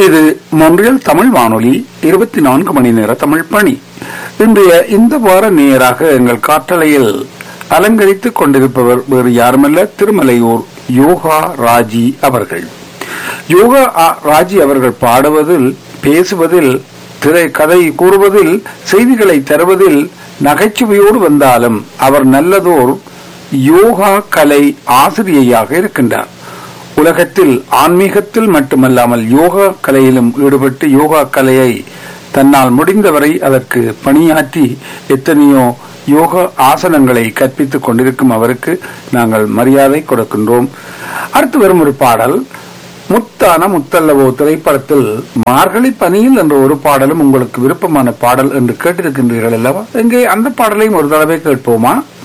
இது மொன்றியல் தமிழ் வானொலி இருபத்தி நான்கு மணி நேர தமிழ் பணி இன்றைய இந்த வார நேராக எங்கள் காற்றலையில் அலங்கரித்துக் கொண்டிருப்பவர் வேறு யாருமல்ல திருமலையூர் யோகா ராஜி அவர்கள் யோகா ஆ- ராஜி அவர்கள் பாடுவதில் பேசுவதில் திரை கதை கூறுவதில் செய்திகளை தருவதில் நகைச்சுவையோடு வந்தாலும் அவர் நல்லதோர் யோகா கலை ஆசிரியையாக இருக்கின்றார் உலகத்தில் ஆன்மீகத்தில் மட்டுமல்லாமல் யோகா கலையிலும் ஈடுபட்டு யோகா கலையை தன்னால் முடிந்தவரை அதற்கு பணியாற்றி எத்தனையோ யோக ஆசனங்களை கற்பித்துக் கொண்டிருக்கும் அவருக்கு நாங்கள் மரியாதை கொடுக்கின்றோம் அடுத்து வரும் ஒரு பாடல் முத்தான முத்தல்லவோ திரைப்படத்தில் மார்கழி பனியில் என்ற ஒரு பாடலும் உங்களுக்கு விருப்பமான பாடல் என்று கேட்டிருக்கின்றீர்கள் அல்லவா எங்கே அந்த பாடலையும் ஒரு தடவை கேட்போமா